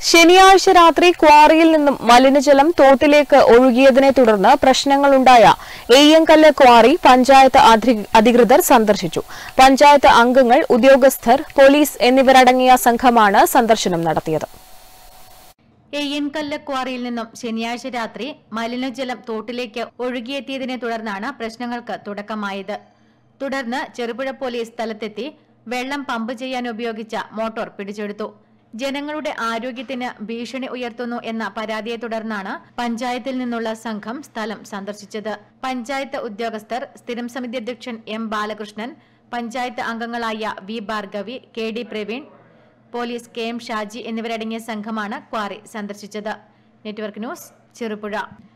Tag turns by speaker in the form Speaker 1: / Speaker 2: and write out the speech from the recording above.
Speaker 1: ശനിയാഴ്ച രാത്രി ക്വാറിയിൽ നിന്നും മലിനജലം തോട്ടിലേക്ക് ഒഴുകിയതിനെ തുടർന്ന് പ്രശ്നങ്ങളുണ്ടായ എയ്യങ്കല്ല് ക്വാറി പഞ്ചായത്ത് അധി- അധികൃതർ സന്ദർശിച്ചു പഞ്ചായത്ത് അംഗങ്ങൾ ഉദ്യോഗസ്ഥർ പോലീസ് എന്നിവരടങ്ങിയ സംഘമാണ് സന്ദർശനം നടത്തിയത്
Speaker 2: എയ്യൻകല്ല് ക്വാറിയിൽ നിന്നും ശനിയാഴ്ച രാത്രി മലിനജലം തോട്ടിലേക്ക് ഒഴുകിയെത്തിയതിനെ തുടർന്നാണ് പ്രശ്നങ്ങൾക്ക് തുടക്കമായത് തുടർന്ന് ചെറുപുഴ പോലീസ് സ്ഥലത്തെത്തി വെള്ളം പമ്പ് ചെയ്യാൻ ഉപയോഗിച്ച മോട്ടോർ പിടിച്ചെടുത്തു ജനങ്ങളുടെ ആരോഗ്യത്തിന് ഭീഷണി ഉയർത്തുന്നു എന്ന പരാതിയെ തുടർന്നാണ് പഞ്ചായത്തിൽ നിന്നുള്ള സംഘം സ്ഥലം സന്ദർശിച്ചത് പഞ്ചായത്ത് ഉദ്യോഗസ്ഥർ സ്ഥിരം സമിതി അധ്യക്ഷൻ എം ബാലകൃഷ്ണൻ പഞ്ചായത്ത് അംഗങ്ങളായ V Bhargavi K D Praveen police K M Shaji എന്നിവരടങ്ങിയ സംഘമാണ് ക്വാറി സന്ദർശിച്ചത് നെറ്റ്വർക്ക് ന്യൂസ് ചെറുപുഴ